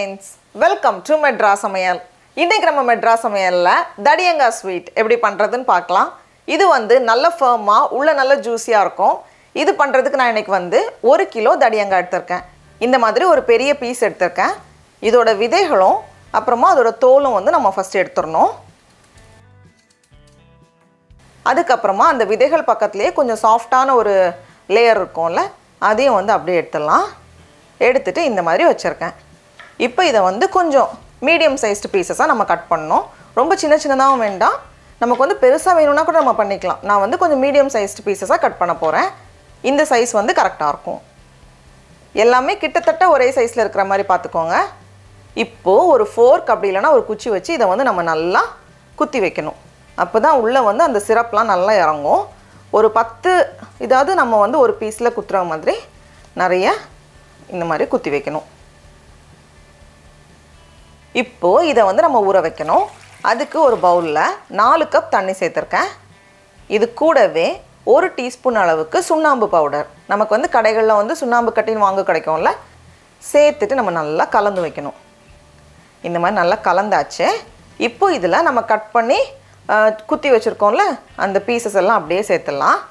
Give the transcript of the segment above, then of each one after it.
Darlings welcome to metro சமையல் இன்றைக்கு நம்ம மெட்ரா சமையலில் தடியங்காய் ஸ்வீட் எப்படி பண்ணுறதுன்னு பார்க்கலாம் இது வந்து நல்ல ஃபேமாக உள்ள நல்ல ஜூஸியாக இருக்கும் இது பண்ணுறதுக்கு நான் இன்னைக்கு வந்து ஒரு கிலோ தடியங்காய் எடுத்திருக்கேன் இந்த மாதிரி ஒரு பெரிய பீஸ் எடுத்திருக்கேன் இதோட விதைகளும் அப்புறமா அதோட தோலும் வந்து நம்ம ஃபஸ்ட் எடுத்துடணும் அதுக்கப்புறமா அந்த விதைகள் பக்கத்துலேயே கொஞ்சம் சாஃப்டான ஒரு லேயர் இருக்கும்ல அதையும் வந்து அப்படியே எடுத்துடலாம் எடுத்துட்டு இந்த மாதிரி வச்சுருக்கேன் இப்போ இதை வந்து கொஞ்சம் மீடியம் சைஸ்டு பீசஸாக நம்ம கட் பண்ணணும் ரொம்ப சின்ன சின்னதாகவும் வேண்டாம் நமக்கு வந்து பெருசாக வேணும்னா கூட நம்ம பண்ணிக்கலாம் நான் வந்து கொஞ்சம் மீடியம் சைஸ்டு பீசஸாக கட் பண்ண போகிறேன் இந்த சைஸ் வந்து கரெக்டாக இருக்கும் எல்லாமே கிட்டத்தட்ட ஒரே சைஸில் இருக்கிற மாதிரி பார்த்துக்கோங்க இப்போது ஒரு ஃபோர்க் அப்படி இல்லைன்னா ஒரு குச்சி வச்சு இதை வந்து நம்ம நல்லா குத்தி வைக்கணும் அப்போ தான் உள்ளே வந்து அந்த சிரப்லாம் நல்லா இறங்கும் ஒரு பத்து இதாவது நம்ம வந்து ஒரு பீஸில் குத்துற மாதிரி நிறைய இந்த மாதிரி குத்தி வைக்கணும் இப்போது இதை வந்து நம்ம ஊற வைக்கணும் அதுக்கு ஒரு பவுலில் நாலு கப் தண்ணி சேர்த்துருக்கேன் இது கூடவே ஒரு டீஸ்பூன் அளவுக்கு சுண்ணாம்பு பவுடர் நமக்கு வந்து கடைகளில் வந்து சுண்ணாம்பு கட்டின்னு வாங்க கிடைக்கும்ல சேர்த்துட்டு நம்ம நல்லா கலந்து வைக்கணும் இந்த மாதிரி நல்லா கலந்தாச்சு இப்போ இதில் நம்ம கட் பண்ணி அஹ், குத்தி வச்சுருக்கோம்ல அந்த பீசஸ் எல்லாம் அப்படியே சேர்த்துடலாம்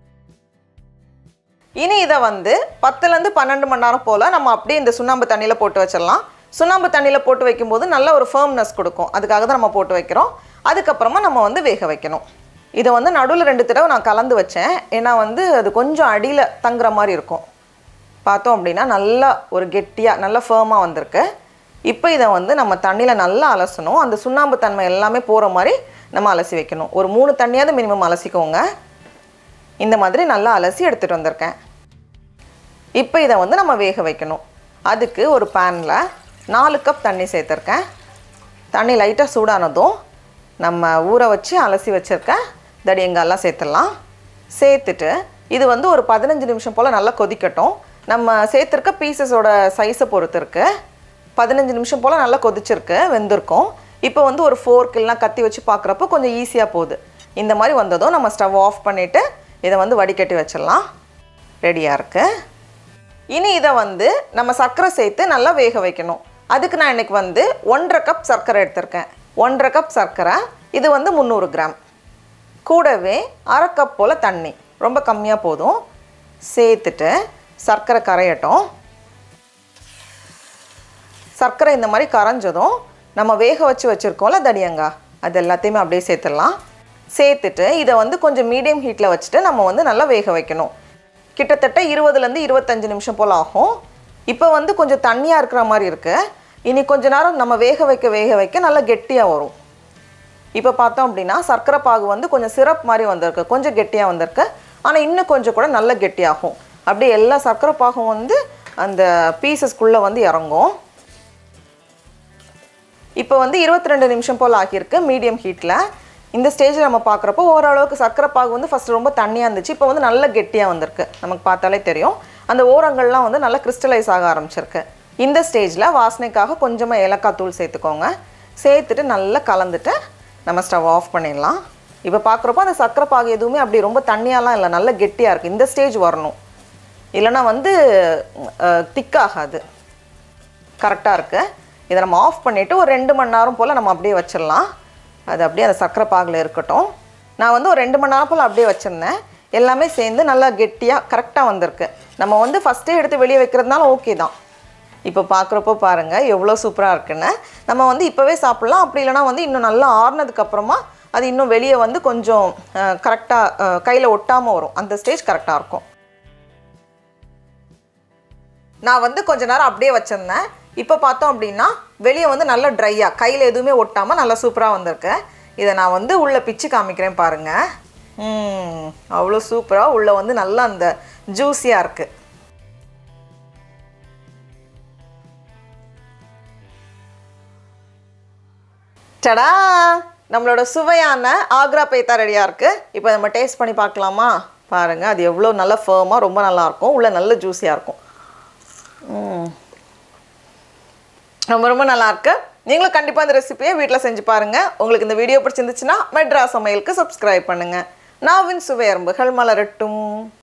இனி இதை வந்து பத்துலேருந்து பன்னெண்டு மணி நேரம் போல் நம்ம அப்படியே இந்த சுண்ணாம்பு தண்ணியில் போட்டு வச்சிடலாம் சுண்ணாம்பு தண்ணியில் போட்டு வைக்கும்போது நல்ல ஒரு ஃபேர்ம்னஸ் கொடுக்கும் அதுக்காக தான் நம்ம போட்டு வைக்கிறோம் அதுக்கப்புறமா நம்ம வந்து வேக வைக்கணும் இதை வந்து நடுவில் ரெண்டு தடவை நான் கலந்து வச்சேன் ஏன்னா வந்து அது கொஞ்சம் அடியில் தங்குற மாதிரி இருக்கும் பார்த்தோம் அப்படின்னா நல்லா ஒரு கெட்டியாக நல்ல ஃபேமாக வந்திருக்கு இப்போ இதை வந்து நம்ம தண்ணியில் நல்லா அலசணும் அந்த சுண்ணாம்பு தன்மை எல்லாமே போகிற மாதிரி நம்ம அலசி வைக்கணும் ஒரு மூணு தண்ணியாவது மினிமம் அலசிக்கோங்க இந்த மாதிரி நல்லா அலசி எடுத்துகிட்டு வந்திருக்கேன் இப்போ இதை வந்து நம்ம வேக வைக்கணும் அதுக்கு ஒரு பேனில் நாலு கப் தண்ணி சேர்த்துருக்கேன் தண்ணி லைட்டாக சூடானதும் நம்ம ஊற வச்சு அலசி வச்சுருக்க தடியங்காயெல்லாம் சேர்த்துடலாம் சேர்த்துட்டு இது வந்து ஒரு பதினஞ்சு நிமிஷம் போல் நல்லா கொதிக்கட்டும் நம்ம சேர்த்துருக்க பீசஸோட சைஸை பொறுத்து இருக்கு பதினஞ்சு நிமிஷம் போல் நல்லா கொதிச்சிருக்கு வெந்திருக்கும் இப்போ வந்து ஒரு ஃபோர்க் இல்லைனா கத்தி வச்சு பார்க்குறப்போ கொஞ்சம் ஈஸியாக போகுது இந்த மாதிரி வந்ததும் நம்ம ஸ்டவ் ஆஃப் பண்ணிவிட்டு இதை வந்து வடிகட்டி வச்சிடலாம் ரெடியாக இருக்குது இனி இதை வந்து நம்ம சர்க்கரை சேர்த்து நல்லா வேக வைக்கணும் அதுக்கு நான் இன்னைக்கு வந்து ஒன்றரை கப் சர்க்கரை எடுத்திருக்கேன் ஒன்றரை கப் சர்க்கரை இது வந்து முந்நூறு கிராம் கூடவே அரை கப் போல் தண்ணி ரொம்ப கம்மியாக போதும் சேர்த்துட்டு சர்க்கரை கரையட்டும் சர்க்கரை இந்த மாதிரி கரைஞ்சதும் நம்ம வேக வச்சு வச்சுருக்கோம்ல தடியங்காய் அது எல்லாத்தையுமே அப்படியே சேர்த்துடலாம் சேர்த்துட்டு இதை வந்து கொஞ்சம் மீடியம் ஹீட்டில் வச்சுட்டு நம்ம வந்து நல்லா வேக வைக்கணும் கிட்டத்தட்ட இருபதுலேருந்து இருபத்தஞ்சு நிமிஷம் போல் ஆகும் இப்போ வந்து கொஞ்சம் தண்ணியாக இருக்கிற மாதிரி இருக்குது இனி கொஞ்ச நேரம் நம்ம வேக வைக்க வேக வைக்க நல்லா கெட்டியாக வரும் இப்போ பார்த்தோம் அப்படின்னா சர்க்கரை பாகு வந்து கொஞ்சம் சிரப் மாதிரி வந்திருக்கு கொஞ்சம் கெட்டியாக வந்திருக்கு ஆனால் இன்னும் கொஞ்சம் கூட நல்ல கெட்டியாகும் அப்படியே எல்லா சர்க்கரை பாகும் வந்து அந்த பீசஸ்க்குள்ளே வந்து இறங்கும் இப்போ வந்து இருபத்தி ரெண்டு நிமிஷம் போல் ஆகியிருக்கு மீடியம் ஹீட்டில் இந்த ஸ்டேஜில் நம்ம பார்க்குறப்போ ஓரளவுக்கு சர்க்கரை பாகு வந்து ஃபஸ்ட் ரொம்ப தண்ணியாக இருந்துச்சு இப்போ வந்து நல்ல கெட்டியாக வந்திருக்கு நமக்கு பார்த்தாலே தெரியும் அந்த ஓரங்கள்லாம் வந்து நல்லா கிறிஸ்டலைஸ் ஆக ஆரம்பிச்சிருக்கு இந்த ஸ்டேஜில் வாசனைக்காக கொஞ்சமாக ஏலக்காய் தூள் சேர்த்துக்கோங்க சேர்த்துட்டு நல்லா கலந்துட்டு நம்ம ஸ்டவ் ஆஃப் பண்ணிடலாம் இப்போ பார்க்குறப்போ அந்த சர்க்கரை பாகு எதுவுமே அப்படி ரொம்ப தண்ணியாலாம் இல்லை நல்ல கெட்டியாக இருக்குது இந்த ஸ்டேஜ் வரணும் இல்லைன்னா வந்து திக்காகாது கரெக்டாக இருக்குது இதை நம்ம ஆஃப் பண்ணிவிட்டு ஒரு ரெண்டு மணி நேரம் போல் நம்ம அப்படியே வச்சிடலாம் அது அப்படியே அந்த சர்க்கரை பாகில் இருக்கட்டும் நான் வந்து ஒரு ரெண்டு மணி நேரம் போல் அப்படியே வச்சுருந்தேன் எல்லாமே சேர்ந்து நல்லா கெட்டியாக கரெக்டாக வந்திருக்கு நம்ம வந்து ஃபஸ்ட்டே எடுத்து வெளியே வைக்கிறதுனால ஓகே தான் இப்போ பார்க்குறப்போ பாருங்கள் எவ்வளோ சூப்பராக இருக்குன்னு நம்ம வந்து இப்போவே சாப்பிட்லாம் அப்படி இல்லைனா வந்து இன்னும் நல்லா ஆறுனதுக்கப்புறமா அது இன்னும் வெளியே வந்து கொஞ்சம் கரெக்டாக கையில் ஒட்டாமல் வரும் அந்த ஸ்டேஜ் கரெக்டாக இருக்கும் நான் வந்து கொஞ்ச நேரம் அப்படியே வச்சிருந்தேன் இப்போ பார்த்தோம் அப்படின்னா வெளியே வந்து நல்லா ட்ரையாக கையில் எதுவுமே ஒட்டாமல் நல்லா சூப்பராக வந்திருக்கு இதை நான் வந்து உள்ளே பிச்சு காமிக்கிறேன் பாருங்கள் ம், அவ்வளோ சூப்பராக உள்ளே வந்து நல்லா அந்த ஜூஸியாக இருக்குது டடா நம்மளோட சுவையான ஆக்ரா பைத்தா ரெடியாக இருக்குது இப்போ நம்ம டேஸ்ட் பண்ணி பார்க்கலாமா பாருங்கள் அது எவ்வளோ நல்ல ஃபேமாக ரொம்ப நல்லாயிருக்கும் உள்ள நல்ல ஜூஸியாக இருக்கும் ம். ரொம்ப ரொம்ப நல்லா இருக்கு நீங்களும் கண்டிப்பாக இந்த ரெசிபியை வீட்டில் செஞ்சு பாருங்கள் உங்களுக்கு இந்த வீடியோ பிடிச்சிருந்துச்சுன்னா மெட்ரா சமையலுக்கு சப்ஸ்கிரைப் பண்ணுங்கள் நாவின் சுவை அரும்புகள் மலரட்டும்